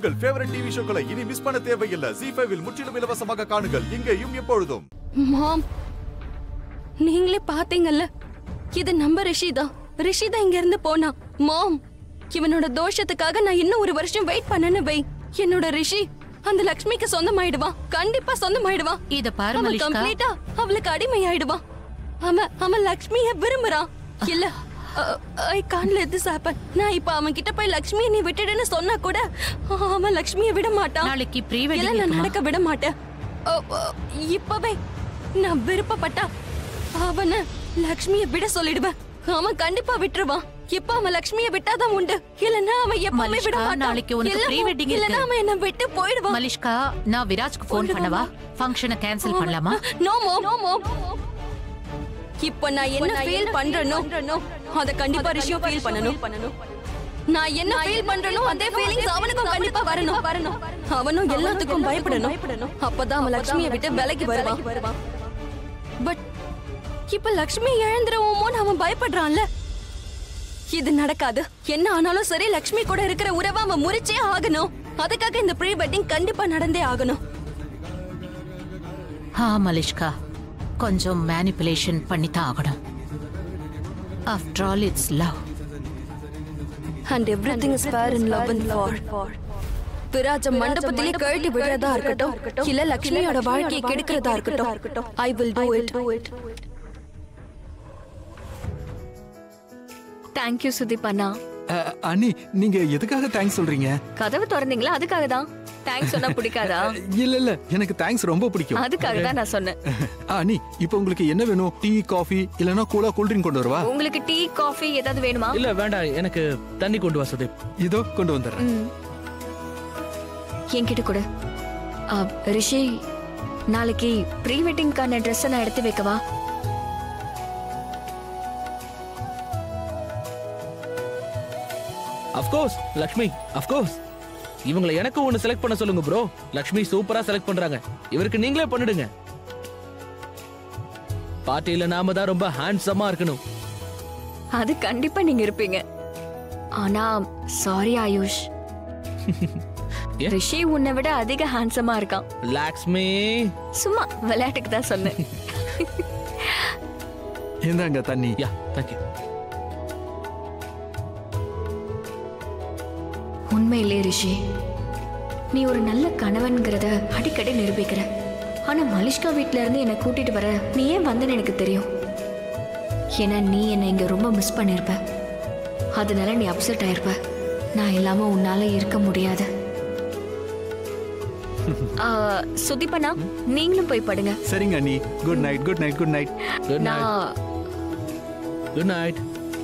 உங்கள் favourite TV ஷோக்களை இனி miss பண்ண தேவையில்லை ஜி ஃபைவில் முற்றிலும் இலவசமாக காணுங்கள் இங்கேயும் எப்பொழுதும் மாம் நீங்களே பாத்தீங்கல்ல இது நம்ம ரிஷி தான் ரிஷி தான் இங்க இருந்து போனா மாம் இவனோட தோஷத்துக்காக நான் இன்னும் ஒரு வருஷம் வெயிட் பண்ணனு வை என்னோட ரிஷி அந்த லக்ஷ்மிக்கு சொந்தமாயிடுவான் கண்டிப்பா சொந்தமாயிடுவான் இத பாரு அவன் மலிஷ்கா கம்ப்ளீட்டா அவளுக்கு அடிமை ஆயிடுவான் அவன் அவன் லக்ஷ்மிய விரும்புறான் இல்ல I can let this happen நான் இப்ப அவன் கிட்ட போய் லக்ஷ்மியை நீ விட்டுடுன்னு சொன்னா கூட அவன் லக்ஷ்மியை விட மாட்டான் நாளைக்கு ப்ரீ இல்ல வெட்டிங் நான் நடக்க விட மாட்டேன் அ, அ, இப்பவே நான் விருப்பப்பட்டா அவன லக்ஷ்மிய விட சொல்லிடுவேன் அவன் கண்டிப்பா விட்டுருவான் இப்ப அவன் லக்ஷ்மிய விட்டாதான் உண்டு இல்லன்னா அவன் எப்பவுமே விட மலிஷ்கா, மாட்டான் நாளைக்கு உனக்கு இல்ல, pre-wedding இல்லன்னா இருக்கு. அவன் என்ன விட்டு போயிடுவான் மலிஷ்கா நான் விராஜ்க்கு ஃபோன் பண்ணவா ஃபங்க்ஷனை கேன்சல் பண்ணலாமா நோ மோ நோ மோ இப்ப நான் என்ன ஃபீல் பண்றேனோ அத கண்டிப்பா ரிஷியும் ஃபீல் பண்ணனும் நான் என்ன ஃபீல் பண்றேனோ அதே ஃபீலிங்ஸ் அவனுக்கும் கண்டிப்பா வரணும் வரணும் அவனும் எல்லாத்துக்கும் பயப்படணும் அப்பதான் அவன் லட்சுமியை விட்டு விலகி வருவான் பட் இப்ப லக்ஷ்மி இழந்துருவோமோன்னு அவன் பயப்படுறான்ல இது நடக்காது என்ன ஆனாலும் சரி லக்ஷ்மி கூட இருக்கிற உறவை அவன் முறிச்சே ஆகணும் அதுக்காக இந்த ப்ரீ வெட்டிங் கண்டிப்பா நடந்தே ஆகணும் ஆ மலிஷ்கா கொஞ்சம் மேனிப்புலேஷன் பண்ணி தான் ஆகணும் after all it's love and everything is fair in love and war விராஜ மண்டபத்திலே கழட்டி விடுறதா இருக்கட்டும் இல்ல லக்ஷ்மியோட வாழ்க்கையை கெடுக்கிறதா இருக்கட்டும் I will do it thank you Sudeep அண்ணா அஹ், அண்ணி நீங்க எதுக்காக தேங்க்ஸ் சொல்றீங்க கதவு திறந்தீங்களா அதுக்காக தான் தேங்க்ஸ் சொன்னா பிடிக்காதா இல்ல இல்ல எனக்கு தேங்க்ஸ் ரொம்ப பிடிக்கும் அதுக்காக தான் நான் சொன்னேன் அஹ், அண்ணி இப்போ உங்களுக்கு என்ன வேணும் டீ காஃபி இல்லனா கூலா கூல் ட்ரிங்க் கொண்டு வரவா உங்களுக்கு டீ காஃபி ஏதாவது வேணுமா இல்ல வேண்டாம் எனக்கு தண்ணி கொண்டு வா சுதீப் இதோ கொண்டு வந்துடுறேன் ம். என்கிட்ட கொடு ஆ, ரிஷி நாளைக்கு ப்ரீ வெட்டிங்கான ட்ரெஸ்ஸை நான் எடுத்து வைக்கவா அஃப்கோர்ஸ் லக்ஷ்மி அஃப்கோர்ஸ் இவங்களை எனக்கு ஒன்னு செலக்ட் பண்ண சொல்லுங்க ப்ரோ லக்ஷ்மி சூப்பரா செலக்ட் பண்றாங்க இவருக்கு நீங்களே பண்ணிடுங்க பார்ட்டியில நாம தான் ரொம்ப ஹேண்ட்ஸமா இருக்கணும் அது கண்டிப்பா நீங்க இருப்பீங்க ஆனா சாரி ஆயுஷ் ஏன்? ரிஷி உன்னை விட அதிக ஹேண்ட்ஸமா இருக்கான் லக்ஷ்மி சும்மா விளையாட்டுக்கு தான் சொன்னேன் இந்தாங்க தண்ணி யா தேங்க்யூ உண்மையிலே ரிஷி நீ ஒரு நல்ல கணவன்கிறத அடிக்கடி நிரூபிக்கிற ஆனா மலிஷ்கா வீட்ல இருந்து என்னை கூட்டிட்டு வர நீ ஏன் வந்தேன்னு எனக்கு தெரியும் ஏன்னா நீ என்னை இங்க ரொம்ப மிஸ் பண்ணிருப்ப அதனால நீ அப்செட் ஆயிருப்ப நான் இல்லாம உன்னால இருக்க முடியாது ஆ, சுதீபண்ணா நீங்களும் போய் படுங்க சரிங்க அண்ணி good night good night good night good night நான் குட் நைட்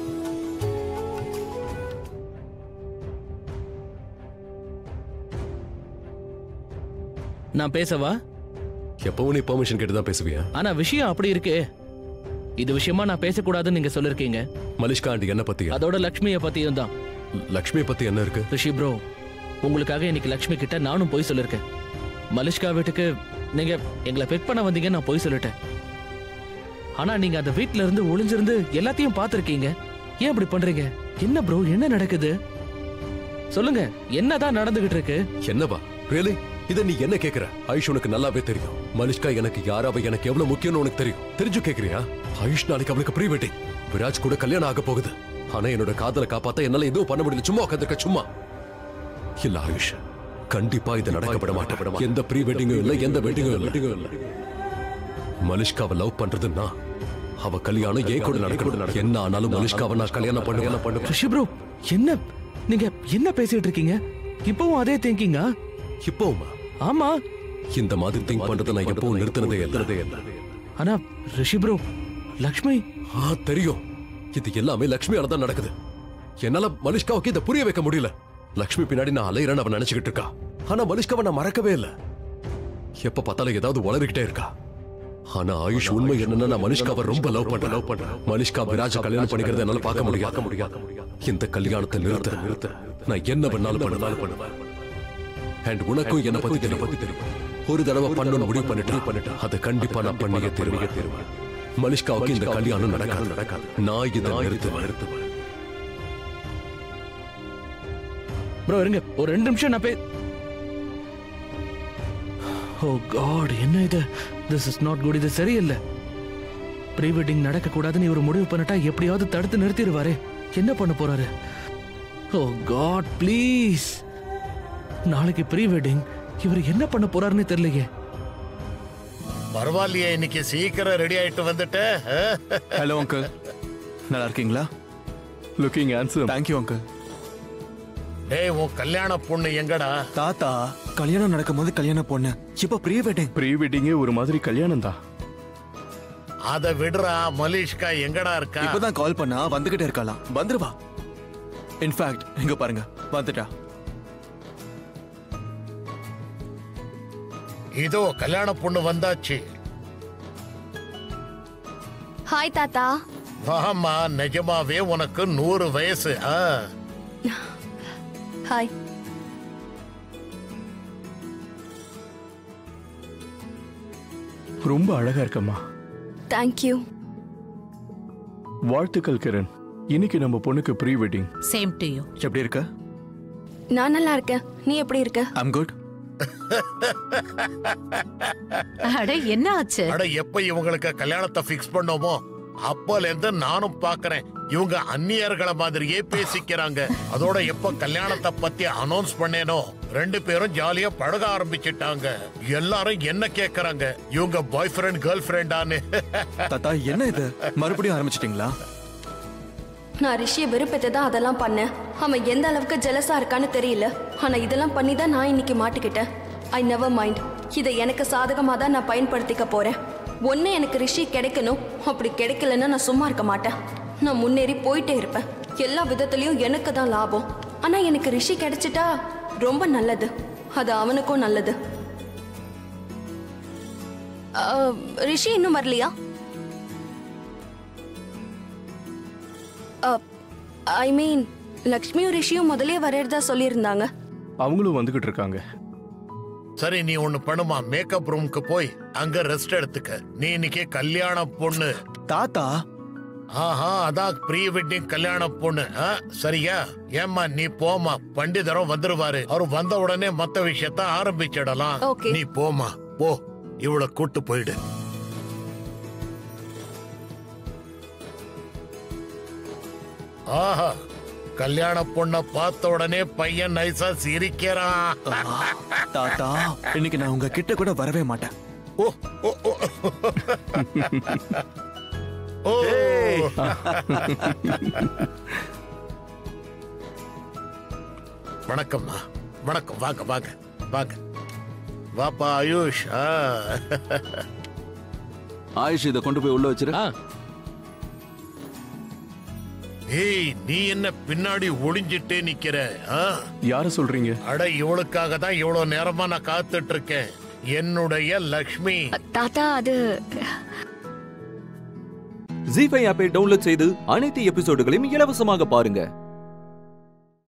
நான் பேசவா எப்பவும் நீ பெர்மிஷன் கேட்டு தான் பேசுவியா ஆனா விஷயம் அப்படி இருக்கே இது விஷயமா நான் பேசக்கூடாதுன்னு நீங்க சொல்லிருக்கீங்க மலிஷ்கா ஆண்டி என்ன பத்தியா அதோட லக்ஷ்மிய பத்தியும் தான் லக்ஷ்மி பத்தி என்ன இருக்கு ரிஷி ப்ரோ உங்களுக்காக இன்னைக்கு லக்ஷ்மி கிட்ட நானும் போய் சொல்லிருக்கேன் மலிஷ்கா வீட்டுக்கு நீங்க எங்களை பெக் பண்ண வந்தீங்க நான் போய் சொல்லிட்டேன் ஆனா நீங்க அந்த வீட்ல இருந்து ஒளிஞ்சிருந்து எல்லாத்தையும் பார்த்திருக்கீங்க ஏன் அப்படி பண்றீங்க என்ன ப்ரோ என்ன நடக்குது சொல்லுங்க என்னதான் நடந்துகிட்டு இருக்கு என்னவா ரியலி இத நீ என்ன கேக்குற ஆயுஷ் உனக்கு நல்லாவே தெரியும் மலிஷ்கா எனக்கு யாராவ எனக்கு எவ்வளவு முக்கியம்னு உனக்கு தெரியும் தெரிஞ்சு கேக்குறியா ஆயுஷ் நாளைக்கு அவளுக்கு ப்ரீ வெட்டிங் விராஜ் கூட கல்யாணம் ஆக போகுது ஆனா என்னோட காதலை காப்பாத்த என்னால எதுவும் பண்ண முடியல சும்மா உட்காந்துருக்க சும்மா இல்ல ஆயுஷ் கண்டிப்பா இது நடக்கப்பட மாட்டேன் எந்த ப்ரீ வெட்டிங்கும் இல்ல எந்த வெட்டிங்கும் இல்ல வெட்டிங்கும் இல்ல மலிஷ்காவை லவ் பண்றதுன்னா அவ கல்யாணம் ஏன் கூட நடக்கணும் என்ன ஆனாலும் மலிஷ்காவை நான் கல்யாணம் பண்ணுவேன் பண்ணுவேன் ரிஷி ப்ரோ என்ன நீங்க என்ன பேசிட்டு இருக்கீங்க இப்பவும் அதே திங்கிங்கா இப்போவுமா ஆமா இந்த மாதிரி திங்க் பண்றதை நான் எப்பவும் நிறுத்தினதே இல்ல ஆனா ரிஷி ப்ரோ லக்ஷ்மி ஆ தெரியும் இது எல்லாமே லக்ஷ்மியால தான் நடக்குது என்னால மலிஷ்காவுக்கு இதை புரிய வைக்க முடியல லக்ஷ்மி பின்னாடி நான் அலையிறேன்னு அவன் நினைச்சுக்கிட்டு இருக்கா ஆனா மலிஷ்காவை நான் மறக்கவே இல்ல எப்ப பார்த்தாலும் ஏதாவது உளறிக்கிட்டே இருக்கா ஆனா ஆயுஷ் உண்மை என்னன்னா நான் மனிஷ்காவை ரொம்ப லவ் பண்றேன் லவ் பண்றேன் மனிஷ்கா விராஜ கல்யாணம் பண்ணிக்கிறத என்னால பார்க்க முடியாது முடியாது இந்த கல்யாணத்தை நிறுத்த நிறுத்த நான் என்ன பண்ணாலும் பண்ணாலும் பண்ணுவேன் அண்ட் உனக்கும் என்ன பத்தி தெரியும் பத்தி தெரியும் ஒரு தடவை பண்ணணும் முடிவு பண்ணிட்டு பண்ணிட்டு அதை கண்டிப்பா நான் பண்ணியே தருவேன் தருவேன் மனிஷ்காவுக்கு இந்த கல்யாணம் நடக்காது நடக்காது நான் இதை நிறுத்துவேன் நிறுத்துவேன் ப்ரோ இருங்க ஒரு ரெண்டு நிமிஷம் நான் பே ஓ காட் என்ன இது திஸ் இஸ் நாட் குட் இது சரியில்லை ப்ரீ வெட்டிங் நடக்க கூடாதுன்னு இவர் முடிவு பண்ணிட்டா எப்படியாவது தடுத்து நிறுத்திடுவாரு என்ன பண்ண போறாரு ஓ காட் ப்ளீஸ் நாளைக்கு ப்ரீ வெட்டிங் இவர் என்ன பண்ண போறாருன்னு தெரியலையே பரவாயில்லையே இன்னைக்கு சீக்கிரம் ரெடி ஆயிட்டு வந்துட்ட ஆ? ஹலோ அங்கிள் நல்லா இருக்கீங்களா லுக்கிங் ஆன்சர் தேங்க்யூ அங்கிள் டேய் உன் கல்யாண பொண்ணு எங்கடா தாத்தா கல்யாணம் நடக்கும்போது கல்யாண பொண்ணு இப்ப ப்ரீ வெட்டிங் ப்ரீ வெட்டிங்கே ஒரு மாதிரி கல்யாணம் தான் அத விடுறா மலிஷ்கா எங்கடா இருக்கா இப்பதான் கால் பண்ணா வந்துகிட்டே இருக்கலாம் வந்துருவா இன்ஃபேக்ட் இங்க பாருங்க வந்துட்டா இதோ கல்யாண பொண்ணு வந்தாச்சு ஹாய் தாத்தா வாமா நிஜமாவே உனக்கு நூறு வயசு ஆ ஹாய் ரொம்ப அழகா இருக்கம்மா தேங்க்யூ வாழ்த்துக்கள் கிரண் இன்னைக்கு நம்ம பொண்ணுக்கு pre wedding same to you எப்படி இருக்க நான் நல்லா இருக்கேன் நீ எப்படி இருக்க ஐம் குட் அட என்ன ஆச்சு அட எப்ப இவங்களுக்கு கல்யாணத்தை ஃபிக்ஸ் பண்ணோமோ அப்பல இருந்து நானும் பாக்குறேன் இவங்க அந்நியர்களை மாதிரியே பேசிக்கிறாங்க அதோட எப்ப கல்யாணத்தை பத்தி அனௌன்ஸ் பண்ணேனோ ரெண்டு பேரும் ஜாலியா பழக ஆரம்பிச்சிட்டாங்க எல்லாரும் என்ன கேக்குறாங்க இவங்க பாய் ஃப்ரெண்ட் கேர்ள் ஃப்ரெண்டான்னு தாத்தா என்ன இது மறுபடியும் ஆரம்பிச்சிட்டீங்களா நான் ரிஷியை வெறுப்பத்தை தான் அதெல்லாம் பண்ணேன் அவன் எந்த அளவுக்கு ஜெலஸா இருக்கான்னு தெரியல ஆனா இதெல்லாம் பண்ணி தான் நான் இன்னைக்கு மாட்டிக்கிட்டேன் ஐ நெவர் மைண்ட் இதை எனக்கு சாதகமாக தான் நான் பயன்படுத்திக்க போறேன் ஒன்று எனக்கு ரிஷி கிடைக்கணும் அப்படி கிடைக்கலன்னா நான் சும்மா இருக்க மாட்டேன் நான் முன்னேறி போயிட்டே இருப்பேன் எல்லா விதத்துலயும் எனக்கு தான் லாபம் ஆனா எனக்கு ரிஷி கிடைச்சிட்டா ரொம்ப நல்லது அது அவனுக்கும் நல்லது அஹ், ரிஷி இன்னும் வரலையா ஐ மீன் லக்ஷ்மியும் ரிஷியும் முதலே வர்றதா சொல்லியிருந்தாங்க அவங்களும் வந்துகிட்டு இருக்காங்க சரி நீ ஒண்ணு பண்ணுமா மேக்கப் ரூமுக்கு போய் அங்க ரெஸ்ட் எடுத்துக்க நீ இன்னைக்கு கல்யாண பொண்ணு தாத்தா ஆஹா அதான் ப்ரீ வெட்டிங் கல்யாண பொண்ணு ஆ, சரியா ஏம்மா நீ போமா பண்டிதரும் வந்துருவாரு அவர் வந்த உடனே மத்த விஷயத்த ஆரம்பிச்சிடலாம் Okay. நீ போமா போ இவள கூட்டு போயிடு ஆஹா கல்யாண பொண்ண பார்த்த உடனே பையன் நைசா சிரிக்கிறான் தாத்தா இன்னைக்கு நான் உங்க கிட்ட கூட வரவே மாட்டேன் ஓ ஓ ஓ ஓ வணக்கம்மா வணக்கம் வாங்க வாங்க வாங்க வாப்பா ஆயுஷ் ஆ. ஆயுஷ் இதை கொண்டு போய் உள்ள வச்சிரு ஆ ஏய் நீ என்ன பின்னாடி ஒளிஞ்சிட்டே நிக்கிற ஆ? யார சொல்றீங்க அட இவளுக்காக தான் இவ்வளவு நேரமா நான் காத்துட்டு இருக்கேன் என்னுடைய லக்ஷ்மி தாத்தா அது ஜி ஃபைவ் ஆப்பை டவுன்லோட் செய்து அனைத்து எபிசோடுகளையும் இலவசமாக பாருங்க